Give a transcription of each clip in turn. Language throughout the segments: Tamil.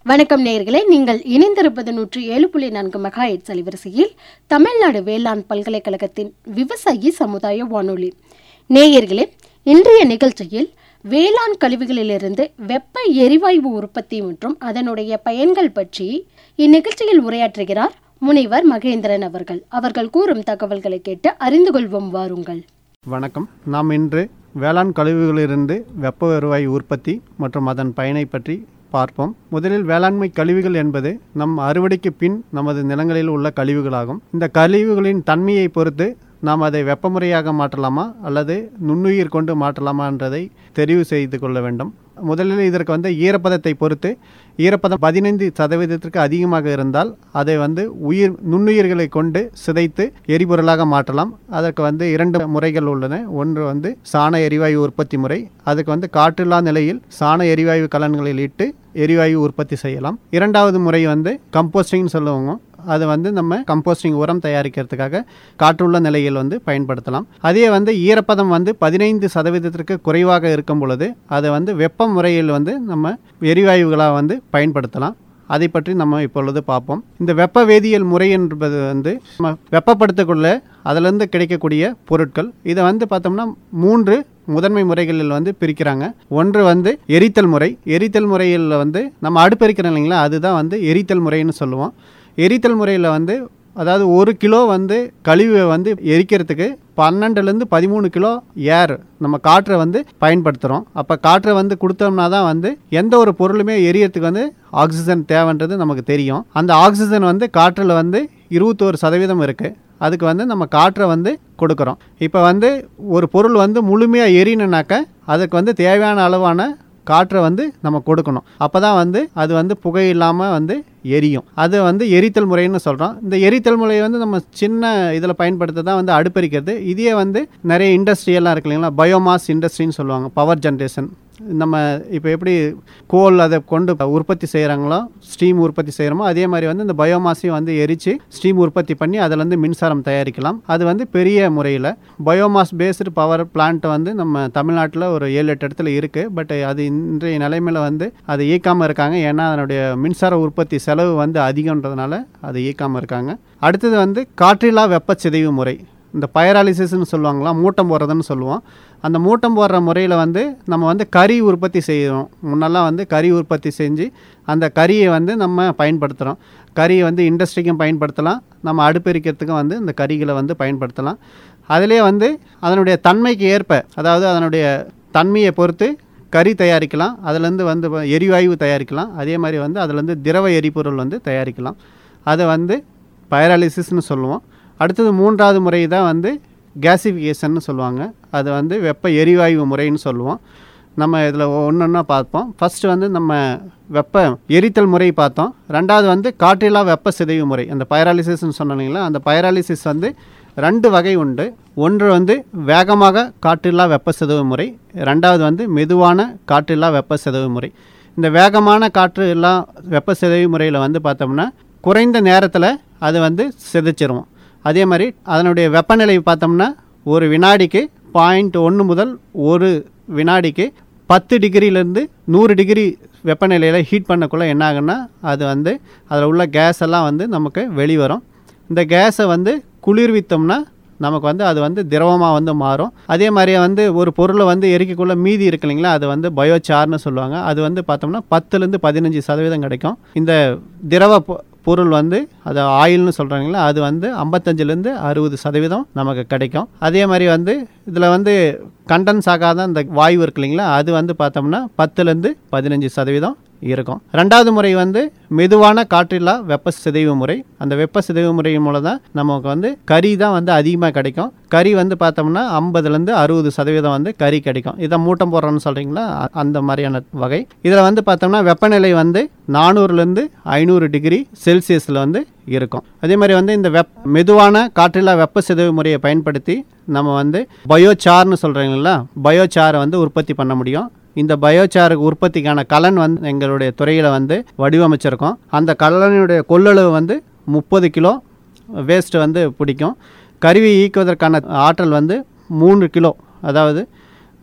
வணக்கம் நேயர்களே நீங்கள் இணைந்திருப்பது நூற்றி ஏழு புள்ளி நான்கு மெகா எட்ஸ் அலைவரிசையில் தமிழ்நாடு வேளாண் பல்கலைக்கழகத்தின் விவசாயி சமுதாய வானொலி நேயர்களே இன்றைய நிகழ்ச்சியில் வேளாண் கழிவுகளிலிருந்து வெப்ப எரிவாயு உற்பத்தி மற்றும் அதனுடைய பயன்கள் பற்றி இந்நிகழ்ச்சியில் உரையாற்றுகிறார் முனைவர் மகேந்திரன் அவர்கள் அவர்கள் கூறும் தகவல்களை கேட்டு அறிந்து கொள்வோம் வாருங்கள் வணக்கம் நாம் இன்று வேளாண் கழிவுகளிலிருந்து வெப்ப எரிவாயு உற்பத்தி மற்றும் அதன் பயனை பற்றி பார்ப்போம் முதலில் வேளாண்மை கழிவுகள் என்பது நம் அறுவடைக்கு பின் நமது நிலங்களில் உள்ள கழிவுகளாகும் இந்த கழிவுகளின் தன்மையை பொறுத்து நாம் அதை வெப்பமுறையாக மாற்றலாமா அல்லது நுண்ணுயிர் கொண்டு மாற்றலாமான்றதை தெரிவு செய்து கொள்ள வேண்டும் முதலில் இதற்கு வந்து ஈரப்பதத்தை பொறுத்து ஈரப்பதம் பதினைந்து சதவீதத்திற்கு அதிகமாக இருந்தால் அதை வந்து உயிர் நுண்ணுயிர்களை கொண்டு சிதைத்து எரிபொருளாக மாற்றலாம் அதற்கு வந்து இரண்டு முறைகள் உள்ளன ஒன்று வந்து சாண எரிவாயு உற்பத்தி முறை அதுக்கு வந்து காற்றில்லா நிலையில் சாண எரிவாயு கலன்களில் இட்டு எரிவாயு உற்பத்தி செய்யலாம் இரண்டாவது முறை வந்து கம்போஸ்டிங்னு சொல்லுவாங்க அது வந்து நம்ம கம்போஸ்டிங் உரம் தயாரிக்கிறதுக்காக காற்றுள்ள நிலையில் வந்து பயன்படுத்தலாம் அதே வந்து ஈரப்பதம் வந்து பதினைந்து சதவீதத்திற்கு குறைவாக இருக்கும் பொழுது அதை வந்து வெப்ப முறையில் வந்து நம்ம எரிவாயுகளாக வந்து பயன்படுத்தலாம் அதை பற்றி நம்ம இப்பொழுது பார்ப்போம் இந்த வெப்ப வேதியியல் முறை என்பது வந்து நம்ம வெப்பப்படுத்தக்குள்ள அதிலிருந்து கிடைக்கக்கூடிய பொருட்கள் இதை வந்து பார்த்தோம்னா மூன்று முதன்மை முறைகளில் வந்து பிரிக்கிறாங்க ஒன்று வந்து எரித்தல் முறை எரித்தல் முறையில் வந்து நம்ம அடுப்பெரிக்கிறோம் இல்லைங்களா அதுதான் வந்து எரித்தல் முறைன்னு சொல்லுவோம் எரித்தல் முறையில் வந்து அதாவது ஒரு கிலோ வந்து கழிவை வந்து எரிக்கிறதுக்கு பன்னெண்டுலேருந்து பதிமூணு கிலோ ஏர் நம்ம காற்றை வந்து பயன்படுத்துகிறோம் அப்போ காற்றை வந்து கொடுத்தோம்னா தான் வந்து எந்த ஒரு பொருளுமே எரியறதுக்கு வந்து ஆக்சிஜன் தேவைன்றது நமக்கு தெரியும் அந்த ஆக்சிஜன் வந்து காற்றில் வந்து இருபத்தோரு சதவீதம் இருக்குது அதுக்கு வந்து நம்ம காற்றை வந்து கொடுக்குறோம் இப்போ வந்து ஒரு பொருள் வந்து முழுமையாக எரியணுனாக்க அதுக்கு வந்து தேவையான அளவான காற்றை வந்து நம்ம கொடுக்கணும் அப்போ தான் வந்து அது வந்து புகை இல்லாமல் வந்து எரியும் அது வந்து எரித்தல் முறைன்னு சொல்கிறோம் இந்த எரித்தல் முறையை வந்து நம்ம சின்ன இதில் பயன்படுத்த தான் வந்து அடுப்பறிக்கிறது இதே வந்து நிறைய இண்டஸ்ட்ரியெல்லாம் இருக்கு இல்லைங்களா பயோமாஸ் இண்டஸ்ட்ரின்னு சொல்லுவாங்க பவர் ஜென்ரேஷன் நம்ம இப்போ எப்படி கோல் அதை கொண்டு உற்பத்தி செய்கிறாங்களோ ஸ்டீம் உற்பத்தி செய்கிறோமோ அதே மாதிரி வந்து இந்த பயோமாஸையும் வந்து எரித்து ஸ்டீம் உற்பத்தி பண்ணி அதிலேருந்து மின்சாரம் தயாரிக்கலாம் அது வந்து பெரிய முறையில் பயோமாஸ் பேஸ்டு பவர் பிளான்ட் வந்து நம்ம தமிழ்நாட்டில் ஒரு ஏழு எட்டு இடத்துல இருக்குது பட் அது இன்றைய நிலைமையில் வந்து அது இயக்காமல் இருக்காங்க ஏன்னா அதனுடைய மின்சார உற்பத்தி செலவு வந்து அதிகன்றதுனால அது இயக்காமல் இருக்காங்க அடுத்தது வந்து காற்றில்லா வெப்ப சிதைவு முறை இந்த பயராலிசிஸ்ன்னு சொல்லுவாங்களா மூட்டம் போடுறதுன்னு சொல்லுவோம் அந்த மூட்டம் போடுற முறையில் வந்து நம்ம வந்து கறி உற்பத்தி செய்கிறோம் முன்னெல்லாம் வந்து கறி உற்பத்தி செஞ்சு அந்த கறியை வந்து நம்ம பயன்படுத்துகிறோம் கறியை வந்து இண்டஸ்ட்ரிக்கும் பயன்படுத்தலாம் நம்ம அடுப்பெரிக்கிறதுக்கும் வந்து இந்த கறிகளை வந்து பயன்படுத்தலாம் அதிலே வந்து அதனுடைய தன்மைக்கு ஏற்ப அதாவது அதனுடைய தன்மையை பொறுத்து கறி தயாரிக்கலாம் அதுலேருந்து வந்து எரிவாயு தயாரிக்கலாம் அதே மாதிரி வந்து அதுலேருந்து திரவ எரிபொருள் வந்து தயாரிக்கலாம் அதை வந்து பயராலிசிஸ்னு சொல்லுவோம் அடுத்தது மூன்றாவது முறை தான் வந்து கேசிஃபிகேஷன்னு சொல்லுவாங்க அது வந்து வெப்ப எரிவாயு முறைன்னு சொல்லுவோம் நம்ம இதில் ஒன்று ஒன்றா பார்ப்போம் ஃபஸ்ட்டு வந்து நம்ம வெப்ப எரித்தல் முறை பார்த்தோம் ரெண்டாவது வந்து காற்றில்லா வெப்ப சிதைவு முறை அந்த பயராலிசிஸ்ன்னு சொன்னீங்களா அந்த பயராலிசிஸ் வந்து ரெண்டு வகை உண்டு ஒன்று வந்து வேகமாக காற்றில்லா வெப்ப சிதைவு முறை ரெண்டாவது வந்து மெதுவான காற்றில்லா வெப்ப சிதைவு முறை இந்த வேகமான காற்று இல்லா வெப்ப சிதைவு முறையில் வந்து பார்த்தோம்னா குறைந்த நேரத்தில் அது வந்து சிதைச்சிரும் அதே மாதிரி அதனுடைய வெப்பநிலை பார்த்தோம்னா ஒரு வினாடிக்கு பாயிண்ட் ஒன்று முதல் ஒரு வினாடிக்கு பத்து டிகிரிலேருந்து நூறு டிகிரி வெப்பநிலையில் ஹீட் பண்ணக்குள்ளே என்ன ஆகுன்னா அது வந்து அதில் உள்ள கேஸ் எல்லாம் வந்து நமக்கு வெளிவரும் இந்த கேஸை வந்து குளிர்வித்தோம்னா நமக்கு வந்து அது வந்து திரவமாக வந்து மாறும் அதே மாதிரியே வந்து ஒரு பொருளை வந்து எரிக்கக்குள்ள மீதி இருக்கு இல்லைங்களா அது வந்து பயோசார்னு சொல்லுவாங்க அது வந்து பார்த்தோம்னா பத்துலேருந்து பதினஞ்சு சதவீதம் கிடைக்கும் இந்த திரவ பொ- பொருள் வந்து அது ஆயில்னு சொல்கிறாங்களா அது வந்து ஐம்பத்தஞ்சிலேருந்து அறுபது சதவீதம் நமக்கு கிடைக்கும் அதே மாதிரி வந்து இதில் வந்து கண்டன்ஸ் ஆகாத அந்த வாயு இருக்கு இல்லைங்களா அது வந்து பார்த்தோம்னா பத்துலேருந்து பதினஞ்சு சதவீதம் இருக்கும் ரெண்டாவது முறை வந்து மெதுவான காற்றில்லா வெப்ப சிதைவு முறை அந்த வெப்ப சிதைவு முறை மூலம் தான் நமக்கு வந்து கறி தான் வந்து அதிகமாக கிடைக்கும் கறி வந்து பார்த்தோம்னா ஐம்பதுலேருந்து அறுபது சதவீதம் வந்து கறி கிடைக்கும் இதை மூட்டம் போடுறோன்னு சொல்கிறீங்களா அ- அந்த மாதிரியான வகை இதில் வந்து பார்த்தோம்னா வெப்பநிலை வந்து நானூறுலேருந்து ஐநூறு டிகிரி செல்சியஸில் வந்து இருக்கும் அதே மாதிரி வந்து இந்த வெப் மெதுவான காற்றில்லா வெப்ப சிதைவு முறையை பயன்படுத்தி நம்ம வந்து பயோசார்னு சொல்கிறீங்களா பயோசாரை வந்து உற்பத்தி பண்ண முடியும் இந்த பயோசாருக்கு உற்பத்திக்கான கலன் வந்து எங்களுடைய துறையில் வந்து வடிவமைச்சிருக்கோம் அந்த கலனுடைய கொள்ளளவு வந்து முப்பது கிலோ வேஸ்ட் வந்து பிடிக்கும் கருவி ஈக்குவதற்கான ஆற்றல் வந்து மூன்று கிலோ அதாவது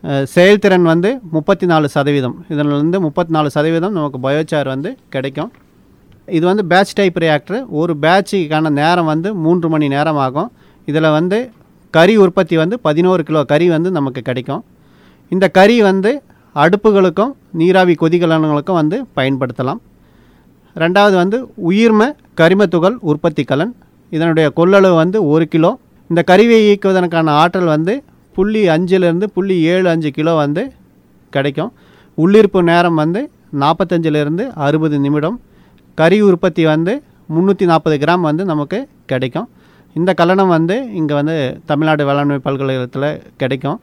அஹ், செயல்திறன் வந்து முப்பத்தி நாலு சதவீதம் இதில் வந்து முப்பத்தி நாலு சதவீதம் நமக்கு பயோசார் வந்து கிடைக்கும் இது வந்து பேட்ச் டைப் ரியாக்டர் ஒரு பேட்சுக்கான நேரம் வந்து மூன்று மணி நேரம் ஆகும் இதில் வந்து கறி உற்பத்தி வந்து பதினோரு கிலோ கறி வந்து நமக்கு கிடைக்கும் இந்த கறி வந்து அடுப்புகளுக்கும் நீராவி கொதிகலன்களுக்கும் வந்து பயன்படுத்தலாம் ரெண்டாவது வந்து உயிர்ம கரிம துகள் உற்பத்தி கலன் இதனுடைய கொள்ளளவு வந்து ஒரு கிலோ இந்த கருவியை இயக்குவதற்கான ஆற்றல் வந்து புள்ளி அஞ்சுலேருந்து புள்ளி ஏழு அஞ்சு கிலோ வந்து கிடைக்கும் உள்ளிருப்பு நேரம் வந்து நாற்பத்தஞ்சிலேருந்து அறுபது நிமிடம் கறி உற்பத்தி வந்து முந்நூற்றி நாற்பது கிராம் வந்து நமக்கு கிடைக்கும் இந்த கலனம் வந்து இங்கே வந்து தமிழ்நாடு வேளாண்மை பல்கலைக்கழகத்தில் கிடைக்கும்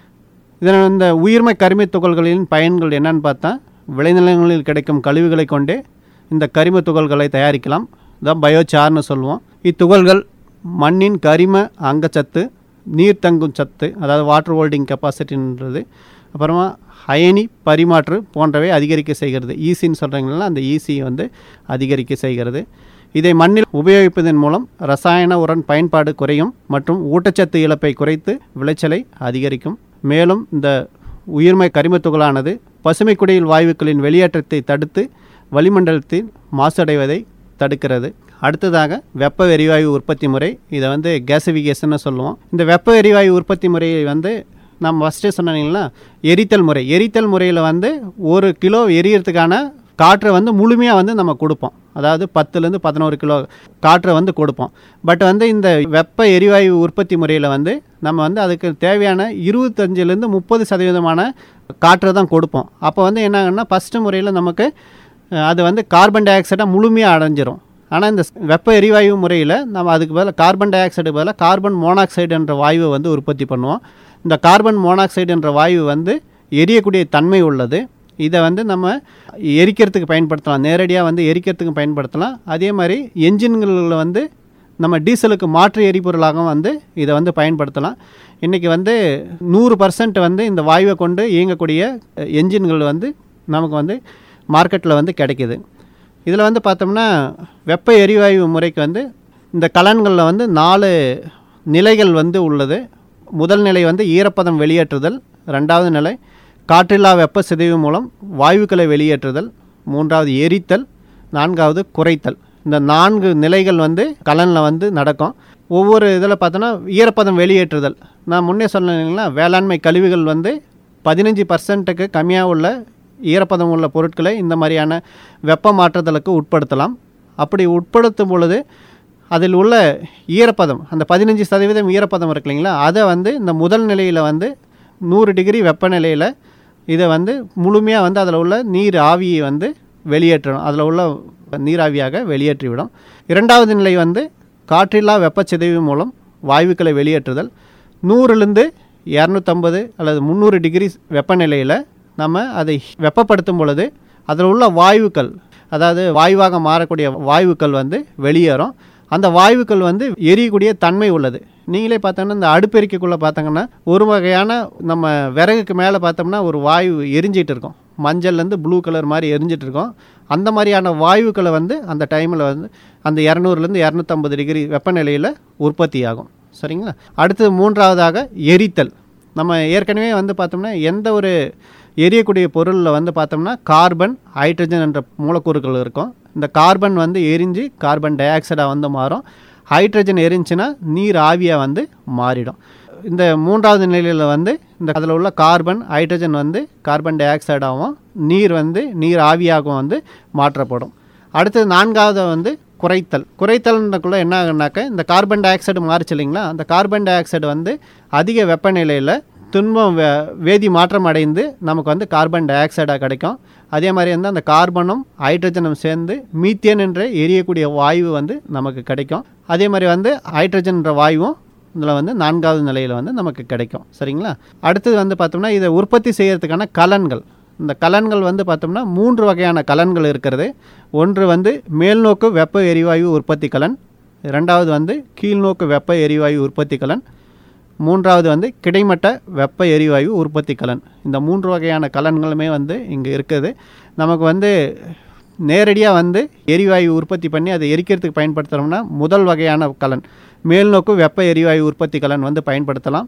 இதில் இந்த உயிர்மை கரிம துகள்களின் பயன்கள் என்னன்னு பார்த்தா விளைநிலங்களில் கிடைக்கும் கழிவுகளை கொண்டே இந்த கரிம துகள்களை தயாரிக்கலாம் இதான் பயோசார்னு சொல்லுவோம் இத்துகள்கள் மண்ணின் கரிம அங்கச்சத்து நீர் தங்கும் சத்து அதாவது வாட்டர் ஹோல்டிங் கெப்பாசிட்டின்றது அப்புறமா அயனி பரிமாற்று போன்றவை அதிகரிக்க செய்கிறது ஈசின்னு சொல்கிறீங்களா அந்த ஈசி வந்து அதிகரிக்க செய்கிறது இதை மண்ணில் உபயோகிப்பதன் மூலம் ரசாயன உரன் பயன்பாடு குறையும் மற்றும் ஊட்டச்சத்து இழப்பை குறைத்து விளைச்சலை அதிகரிக்கும் மேலும் இந்த உயிர்மை கரிமத்துகளானது பசுமை குடியில் வாயுக்களின் வெளியேற்றத்தை தடுத்து வளிமண்டலத்தில் மாசடைவதை தடுக்கிறது அடுத்ததாக வெப்ப எரிவாயு உற்பத்தி முறை இதை வந்து கேசிஃபிகேஷன்னு சொல்லுவோம் இந்த வெப்ப எரிவாயு உற்பத்தி முறையை வந்து நம்ம ஃபஸ்ட்டே சொன்னீங்களா எரித்தல் முறை எரித்தல் முறையில் வந்து ஒரு கிலோ எரியறதுக்கான காற்றை வந்து முழுமையாக வந்து நம்ம கொடுப்போம் அதாவது பத்துலேருந்து பதினோரு கிலோ காற்றை வந்து கொடுப்போம் பட் வந்து இந்த வெப்ப எரிவாயு உற்பத்தி முறையில் வந்து நம்ம வந்து அதுக்கு தேவையான இருபத்தஞ்சிலேருந்து முப்பது சதவீதமான காற்றை தான் கொடுப்போம் அப்போ வந்து என்னாகன்னா ஃபஸ்ட்டு முறையில் நமக்கு அஹ், அது வந்து கார்பன் டை ஆக்சைடாக முழுமையாக அடைஞ்சிரும் ஆனால் இந்த வெப்ப எரிவாயு முறையில் நம்ம அதுக்கு பதிலாக கார்பன் டை ஆக்சைடு பதிலாக கார்பன் மோனாக்சைடு என்ற வாயுவை வந்து உற்பத்தி பண்ணுவோம் இந்த கார்பன் மோனாக்சைடு என்ற வாயு வந்து எரியக்கூடிய தன்மை உள்ளது இதை வந்து நம்ம எரிக்கிறதுக்கு பயன்படுத்தலாம் நேரடியாக வந்து எரிக்கிறதுக்கு பயன்படுத்தலாம் அதே மாதிரி என்ஜின்களில் வந்து நம்ம டீசலுக்கு மாற்று எரிபொருளாகவும் வந்து இதை வந்து பயன்படுத்தலாம் இன்றைக்கி வந்து நூறு பர்சன்ட் வந்து இந்த வாயுவை கொண்டு இயங்கக்கூடிய அஹ், என்ஜின்கள் வந்து நமக்கு வந்து மார்க்கெட்டில் வந்து கிடைக்கிது இதில் வந்து பார்த்தோம்னா வெப்ப எரிவாயு முறைக்கு வந்து இந்த கலன்களில் வந்து நாலு நிலைகள் வந்து உள்ளது முதல் நிலை வந்து ஈரப்பதம் வெளியேற்றுதல் ரெண்டாவது நிலை காற்றில்லா வெப்ப சிதைவு மூலம் வாயுக்களை வெளியேற்றுதல் மூன்றாவது எரித்தல் நான்காவது குறைத்தல் இந்த நான்கு நிலைகள் வந்து கலனில் வந்து நடக்கும் ஒவ்வொரு இதில் பார்த்தோன்னா ஈரப்பதம் வெளியேற்றுதல் நான் முன்னே சொன்னீங்களா வேளாண்மை கழிவுகள் வந்து பதினஞ்சு பர்சன்ட்டுக்கு கம்மியாக உள்ள ஈரப்பதம் உள்ள பொருட்களை இந்த மாதிரியான வெப்ப மாற்றுதலுக்கு உட்படுத்தலாம் அப்படி உட்படுத்தும் பொழுது அதில் உள்ள ஈரப்பதம் அந்த பதினஞ்சு சதவீதம் ஈரப்பதம் இருக்கு இல்லைங்களா அதை வந்து இந்த முதல் நிலையில் வந்து நூறு டிகிரி வெப்பநிலையில் இதை வந்து முழுமையாக வந்து அதில் உள்ள நீர் ஆவியை வந்து வெளியேற்றணும் அதில் உள்ள நீராவியாக வெளியேற்றிவிடும் இரண்டாவது நிலை வந்து காற்றில்லா வெப்பச்சிதைவு மூலம் வாயுக்களை வெளியேற்றுதல் நூறுலேருந்து இரநூத்தம்பது அல்லது முந்நூறு டிகிரி வெப்பநிலையில் நம்ம அதை வெப்பப்படுத்தும் பொழுது அதில் உள்ள வாயுக்கள் அதாவது வாயுவாக மாறக்கூடிய வாயுக்கள் வந்து வெளியேறும் அந்த வாயுக்கள் வந்து எரியக்கூடிய தன்மை உள்ளது நீங்களே பார்த்தோன்னா இந்த அடுப்பெருக்கிக்குள்ளே பார்த்தோங்கன்னா ஒரு வகையான நம்ம விறகுக்கு மேலே பார்த்தோம்னா ஒரு வாயு எரிஞ்சிட்டு இருக்கும் மஞ்சள்லேருந்து ப்ளூ கலர் மாதிரி எரிஞ்சிட்டு இருக்கும் அந்த மாதிரியான வாயுக்களை வந்து அந்த டைமில் வந்து அந்த இரநூறுலேருந்து இரநூத்தம்பது டிகிரி வெப்பநிலையில் உற்பத்தி ஆகும் சரிங்களா அடுத்தது மூன்றாவதாக எரித்தல் நம்ம ஏற்கனவே வந்து பார்த்தோம்னா எந்த ஒரு எரியக்கூடிய பொருளில் வந்து பார்த்தோம்னா கார்பன் ஹைட்ரஜன் என்ற மூலக்கூறுகள் இருக்கும் இந்த கார்பன் வந்து எரிஞ்சு கார்பன் டை ஆக்சைடாக வந்து மாறும் ஹைட்ரஜன் எரிஞ்சுன்னா நீர் ஆவியாக வந்து மாறிடும் இந்த மூன்றாவது நிலையில் வந்து இந்த அதில் உள்ள கார்பன் ஹைட்ரஜன் வந்து கார்பன் டை ஆக்சைடாகவும் நீர் வந்து நீர் ஆவியாகவும் வந்து மாற்றப்படும் அடுத்தது நான்காவது வந்து குறைத்தல் குறைத்தல்ன்றக்குள்ளே என்ன ஆகுனாக்க இந்த கார்பன் டை ஆக்சைடு மாறுச்சு இல்லைங்களா அந்த கார்பன் டை ஆக்சைடு வந்து அதிக வெப்பநிலையில் துன்பம் வே வேதி மாற்றம் அடைந்து நமக்கு வந்து கார்பன் டை ஆக்சைடாக கிடைக்கும் அதே மாதிரி வந்து அந்த கார்பனும் ஹைட்ரஜனும் சேர்ந்து மீத்தேன் என்ற எரியக்கூடிய வாயு வந்து நமக்கு கிடைக்கும் அதே மாதிரி வந்து ஹைட்ரஜன்ன்ற வாயுவும் இதில் வந்து நான்காவது நிலையில் வந்து நமக்கு கிடைக்கும் சரிங்களா அடுத்தது வந்து பார்த்தோம்னா இதை உற்பத்தி செய்யறதுக்கான கலன்கள் இந்த கலன்கள் வந்து பார்த்தோம்னா மூன்று வகையான கலன்கள் இருக்கிறது ஒன்று வந்து மேல்நோக்கு வெப்ப எரிவாயு உற்பத்தி கலன் இரண்டாவது வந்து கீழ்நோக்கு வெப்ப எரிவாயு உற்பத்தி கலன் மூன்றாவது வந்து கிடைமட்ட வெப்ப எரிவாயு உற்பத்தி கலன் இந்த மூன்று வகையான கலன்களுமே வந்து இங்கே இருக்குது நமக்கு வந்து நேரடியாக வந்து எரிவாயு உற்பத்தி பண்ணி அதை எரிக்கிறதுக்கு பயன்படுத்துகிறோம்னா முதல் வகையான கலன் மேல்நோக்கு வெப்ப எரிவாயு உற்பத்தி கலன் வந்து பயன்படுத்தலாம்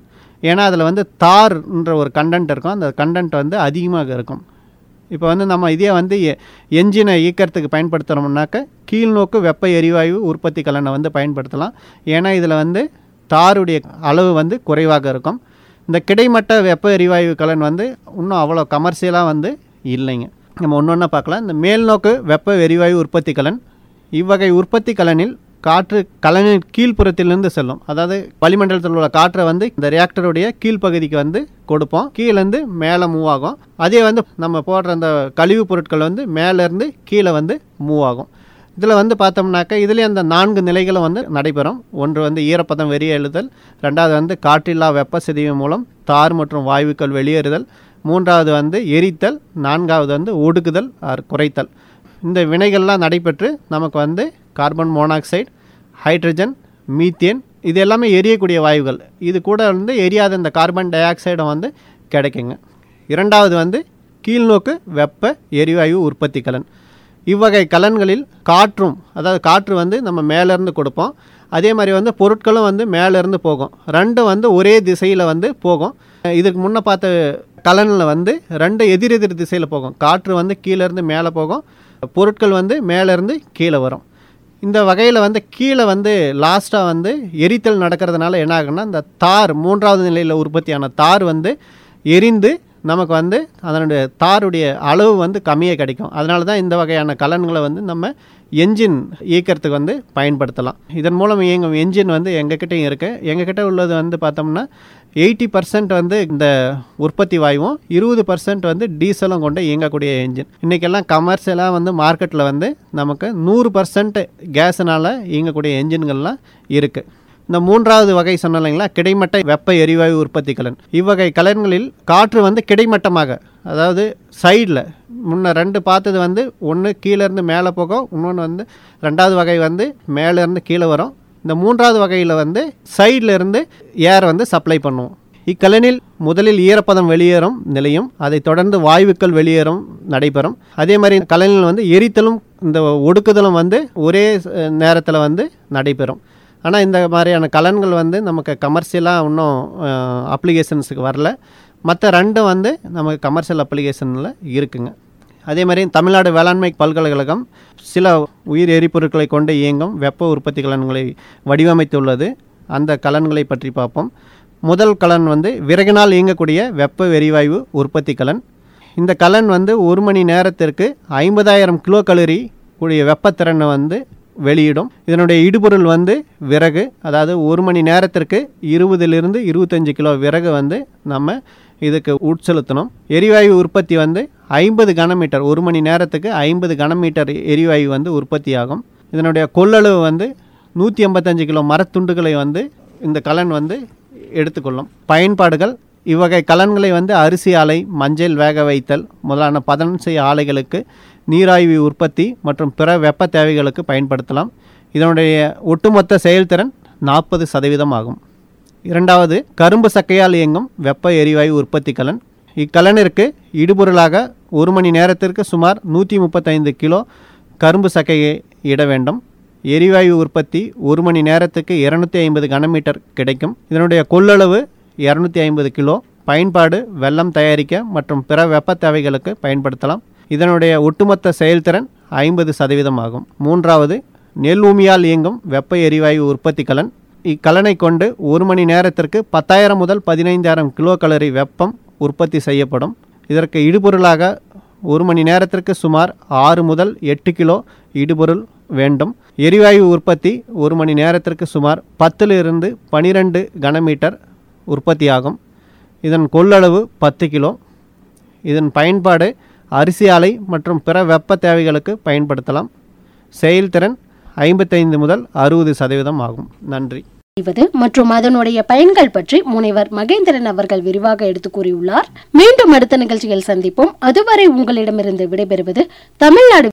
ஏன்னா அதில் வந்து தார்ன்ற ஒரு கண்டென்ட் இருக்கும் அந்த கண்டென்ட் வந்து அதிகமாக இருக்கும் இப்போ வந்து நம்ம இதே வந்து எ- என்ஜினை இயக்கிறதுக்கு பயன்படுத்துகிறோம்னாக்க கீழ்நோக்கு வெப்ப எரிவாயு உற்பத்தி கலனை வந்து பயன்படுத்தலாம் ஏன்னா இதில் வந்து தாருடைய அளவு வந்து குறைவாக இருக்கும் இந்த கிடைமட்ட வெப்ப எரிவாயு கலன் வந்து இன்னும் அவ்வளோ கமர்ஷியலாக வந்து இல்லைங்க நம்ம ஒன்று ஒன்றா பார்க்கலாம் இந்த மேல்நோக்கு வெப்ப எரிவாயு உற்பத்தி கலன் இவ்வகை உற்பத்தி கலனில் காற்று கலனின் கீழ்ப்புறத்திலிருந்து செல்லும் அதாவது வளிமண்டலத்தில் உள்ள காற்றை வந்து இந்த ரியாக்டருடைய கீழ்ப்பகுதிக்கு வந்து கொடுப்போம் கீழேருந்து மேலே மூவ் ஆகும் அதே வந்து நம்ம போடுற அந்த கழிவுப் பொருட்கள் வந்து மேலேருந்து கீழே வந்து மூவ் ஆகும் இதில் வந்து பார்த்தோம்னாக்கா இதுலேயே அந்த நான்கு நிலைகளும் வந்து நடைபெறும் ஒன்று வந்து ஈரப்பதம் வெளியே எழுதல் ரெண்டாவது வந்து காற்றில்லா வெப்ப சிதைவு மூலம் தார் மற்றும் வாயுக்கள் வெளியேறுதல் மூன்றாவது வந்து எரித்தல் நான்காவது வந்து ஒடுக்குதல் ஆர் குறைத்தல் இந்த வினைகள்லாம் நடைபெற்று நமக்கு வந்து கார்பன் மோனாக்சைடு ஹைட்ரஜன் மீத்தேன் இது எல்லாமே எரியக்கூடிய வாயுகள் இது கூட வந்து எரியாத இந்த கார்பன் டை ஆக்சைடும் வந்து கிடைக்குங்க இரண்டாவது வந்து கீழ்நோக்கு வெப்ப எரிவாயு உற்பத்தி கலன் இவ்வகை கலன்களில் காற்றும் அதாவது காற்று வந்து நம்ம மேலேருந்து கொடுப்போம் அதே மாதிரி வந்து பொருட்களும் வந்து மேலேருந்து போகும் ரெண்டும் வந்து ஒரே திசையில் வந்து போகும் இதுக்கு முன்னே பார்த்த கலனில் வந்து ரெண்டு எதிரெதிர் திசையில் போகும் காற்று வந்து கீழேருந்து மேலே போகும் பொருட்கள் வந்து மேலேருந்து கீழே வரும் இந்த வகையில் வந்து கீழே வந்து லாஸ்ட்டாக வந்து எரித்தல் நடக்கிறதுனால என்ன ஆகுன்னா இந்த தார் மூன்றாவது நிலையில் உற்பத்தியான தார் வந்து எரிந்து நமக்கு வந்து அதனுடைய தாருடைய அளவு வந்து கம்மியாக கிடைக்கும் அதனால தான் இந்த வகையான கலன்களை வந்து நம்ம என்ஜின் இயக்கிறதுக்கு வந்து பயன்படுத்தலாம் இதன் மூலம் இயங்கும் என்ஜின் வந்து எங்ககிட்டயும் இருக்குது எங்ககிட்ட உள்ளது வந்து பார்த்தோம்னா எயிட்டி பர்சன்ட் வந்து இந்த உற்பத்தி வாயுவும் இருபது பர்சன்ட் வந்து டீசலும் கொண்டு இயங்கக்கூடிய என்ஜின் இன்றைக்கெல்லாம் கமர்ஷியலாக வந்து மார்க்கெட்டில் வந்து நமக்கு நூறு பர்சன்ட் கேஸினால் இயங்கக்கூடிய என்ஜின்கள்லாம் இருக்குது இந்த மூன்றாவது வகை சொன்னோம் இல்லைங்களா கிடைமட்ட வெப்ப எரிவாயு உற்பத்தி கலன் இவ்வகை கலன்களில் காற்று வந்து கிடைமட்டமாக அதாவது சைடில் முன்ன ரெண்டு பார்த்தது வந்து ஒன்று கீழேருந்து மேலே போகும் இன்னொன்று வந்து ரெண்டாவது வகை வந்து மேலேருந்து கீழே வரும் இந்த மூன்றாவது வகையில் வந்து சைடில் இருந்து ஏர் வந்து சப்ளை பண்ணுவோம் இக்கலனில் முதலில் ஈரப்பதம் வெளியேறும் நிலையும் அதைத் தொடர்ந்து வாயுக்கள் வெளியேறும் நடைபெறும் அதே மாதிரி கலனில் வந்து எரித்தலும் இந்த ஒடுக்குதலும் வந்து ஒரே நேரத்தில் வந்து நடைபெறும் ஆனால் இந்த மாதிரியான கலன்கள் வந்து நமக்கு கமர்ஷியலாக இன்னும் அப்ளிகேஷன்ஸுக்கு வரல மற்ற ரெண்டும் வந்து நமக்கு கமர்ஷியல் அப்ளிகேஷனில் இருக்குங்க அதே மாதிரி தமிழ்நாடு வேளாண்மை பல்கலைக்கழகம் சில உயிர் எரிபொருட்களை கொண்டு இயங்கும் வெப்ப உற்பத்தி கலன்களை வடிவமைத்துள்ளது அந்த கலன்களை பற்றி பார்ப்போம் முதல் கலன் வந்து விறகினால் இயங்கக்கூடிய வெப்ப எரிவாயு உற்பத்தி கலன் இந்த கலன் வந்து ஒரு மணி நேரத்திற்கு ஐம்பதாயிரம் கிலோ கலோரி கூடிய வெப்பத்திறனை வந்து வெளியிடும் இதனுடைய இடுபொருள் வந்து விறகு அதாவது ஒரு மணி நேரத்திற்கு இருபதிலிருந்து இருபத்தஞ்சு கிலோ விறகு வந்து நம்ம இதுக்கு உட்செலுத்தணும் எரிவாயு உற்பத்தி வந்து ஐம்பது கனமீட்டர் ஒரு மணி நேரத்துக்கு ஐம்பது கனமீட்டர் எரிவாயு வந்து உற்பத்தி ஆகும் இதனுடைய கொள்ளளவு வந்து நூற்றி ஐம்பத்தஞ்சு கிலோ மரத்துண்டுகளை வந்து இந்த கலன் வந்து எடுத்துக்கொள்ளும் பயன்பாடுகள் இவ்வகை கலன்களை வந்து அரிசி ஆலை மஞ்சள் வேக வைத்தல் முதலான பதனம் செய்ய ஆலைகளுக்கு நீராய்வு உற்பத்தி மற்றும் பிற வெப்ப தேவைகளுக்கு பயன்படுத்தலாம் இதனுடைய ஒட்டுமொத்த செயல்திறன் நாற்பது சதவீதம் ஆகும் இரண்டாவது கரும்பு சக்கையால் இயங்கும் வெப்ப எரிவாயு உற்பத்தி கலன் இக்கலனிற்கு இடுபொருளாக ஒரு மணி நேரத்திற்கு சுமார் நூற்றி முப்பத்தைந்து கிலோ கரும்பு சக்கையை இட வேண்டும் எரிவாயு உற்பத்தி ஒரு மணி நேரத்துக்கு இரநூத்தி ஐம்பது கனமீட்டர் கிடைக்கும் இதனுடைய கொள்ளளவு இரநூத்தி ஐம்பது கிலோ பயன்பாடு வெள்ளம் தயாரிக்க மற்றும் பிற வெப்ப தேவைகளுக்கு பயன்படுத்தலாம் இதனுடைய ஒட்டுமொத்த செயல்திறன் ஐம்பது சதவீதம் ஆகும் மூன்றாவது நெல் உமியால் இயங்கும் வெப்ப எரிவாயு உற்பத்தி கலன் இக்கலனை கொண்டு ஒரு மணி நேரத்திற்கு பத்தாயிரம் முதல் பதினைந்தாயிரம் கிலோ கலரி வெப்பம் உற்பத்தி செய்யப்படும் இதற்கு இடுபொருளாக ஒரு மணி நேரத்திற்கு சுமார் ஆறு முதல் எட்டு கிலோ இடுபொருள் வேண்டும் எரிவாயு உற்பத்தி ஒரு மணி நேரத்திற்கு சுமார் பத்திலிருந்து பனிரெண்டு கனமீட்டர் உற்பத்தியாகும் இதன் கொள்ளளவு பத்து கிலோ இதன் பயன்பாடு அரிசி ஆலை மற்றும் பிற வெப்ப தேவைகளுக்கு பயன்படுத்தலாம் செயல்திறன் ஐம்பத்தைந்து முதல் அறுபது சதவீதம் ஆகும் நன்றி செய்வது மற்றும் அதனுடைய பயன்கள் பற்றி முனைவர் மகேந்திரன் அவர்கள் விரிவாக எடுத்து கூறியுள்ளார் மீண்டும் அடுத்த நிகழ்ச்சியில் சந்திப்போம் அதுவரை உங்களிடமிருந்து விடைபெறுவது தமிழ்நாடு